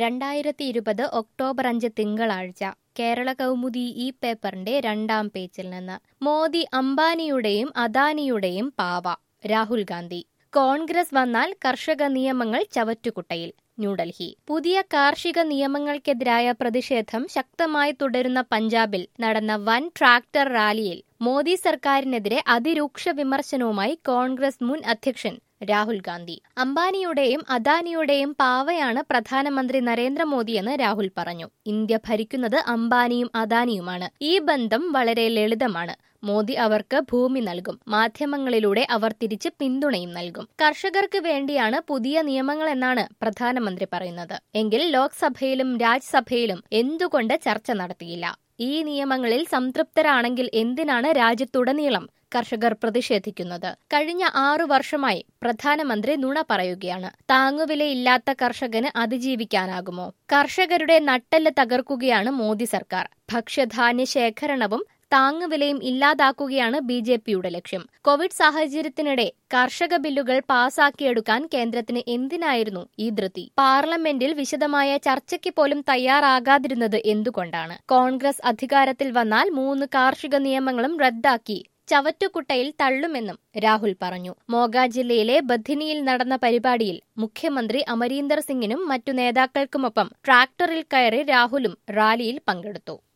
രണ്ടായിരത്തി ഇരുപത് ഒക്ടോബർ അഞ്ച് തിങ്കളാഴ്ച കേരള കൗമുദി ഈ പേപ്പറിന്റെ രണ്ടാം പേജിൽ നിന്ന് മോദി അംബാനിയുടെയും അദാനിയുടെയും പാവ രാഹുൽ ഗാന്ധി കോൺഗ്രസ് വന്നാൽ കർഷക നിയമങ്ങൾ ചവറ്റുകുട്ടയിൽ ന്യൂഡൽഹി പുതിയ കാർഷിക നിയമങ്ങൾക്കെതിരായ പ്രതിഷേധം ശക്തമായി തുടരുന്ന പഞ്ചാബിൽ നടന്ന വൻ ട്രാക്ടർ റാലിയിൽ മോദി സർക്കാരിനെതിരെ അതിരൂക്ഷ വിമർശനവുമായി കോൺഗ്രസ് മുൻ അധ്യക്ഷൻ രാഹുൽ ഗാന്ധി അംബാനിയുടെയും അദാനിയുടെയും പാവയാണ് പ്രധാനമന്ത്രി നരേന്ദ്രമോദിയെന്ന് രാഹുൽ പറഞ്ഞു ഇന്ത്യ ഭരിക്കുന്നത് അംബാനിയും അദാനിയുമാണ് ഈ ബന്ധം വളരെ ലളിതമാണ് മോദി അവർക്ക് ഭൂമി നൽകും മാധ്യമങ്ങളിലൂടെ അവർ തിരിച്ച് പിന്തുണയും നൽകും കർഷകർക്ക് വേണ്ടിയാണ് പുതിയ നിയമങ്ങളെന്നാണ് പ്രധാനമന്ത്രി പറയുന്നത് എങ്കിൽ ലോക്സഭയിലും രാജ്യസഭയിലും എന്തുകൊണ്ട് ചർച്ച നടത്തിയില്ല ഈ നിയമങ്ങളിൽ സംതൃപ്തരാണെങ്കിൽ എന്തിനാണ് രാജ്യത്തുടനീളം കർഷകർ പ്രതിഷേധിക്കുന്നത് കഴിഞ്ഞ ആറു വർഷമായി പ്രധാനമന്ത്രി നുണ പറയുകയാണ് താങ്ങുവിലയില്ലാത്ത കർഷകന് അതിജീവിക്കാനാകുമോ കർഷകരുടെ നട്ടെല്ല് തകർക്കുകയാണ് മോദി സർക്കാർ ഭക്ഷ്യധാന്യ ശേഖരണവും താങ്ങുവിലയും ഇല്ലാതാക്കുകയാണ് ബി ജെ പിയുടെ ലക്ഷ്യം കോവിഡ് സാഹചര്യത്തിനിടെ കർഷക ബില്ലുകൾ പാസാക്കിയെടുക്കാൻ കേന്ദ്രത്തിന് എന്തിനായിരുന്നു ഈ ധൃതി പാർലമെന്റിൽ വിശദമായ ചർച്ചയ്ക്ക് പോലും തയ്യാറാകാതിരുന്നത് എന്തുകൊണ്ടാണ് കോൺഗ്രസ് അധികാരത്തിൽ വന്നാൽ മൂന്ന് കാർഷിക നിയമങ്ങളും റദ്ദാക്കി ചവറ്റുകുട്ടയിൽ തള്ളുമെന്നും രാഹുൽ പറഞ്ഞു മോഗ ജില്ലയിലെ ബധിനിയിൽ നടന്ന പരിപാടിയിൽ മുഖ്യമന്ത്രി അമരീന്ദർ സിംഗിനും മറ്റു നേതാക്കൾക്കുമൊപ്പം ട്രാക്ടറിൽ കയറി രാഹുലും റാലിയിൽ പങ്കെടുത്തു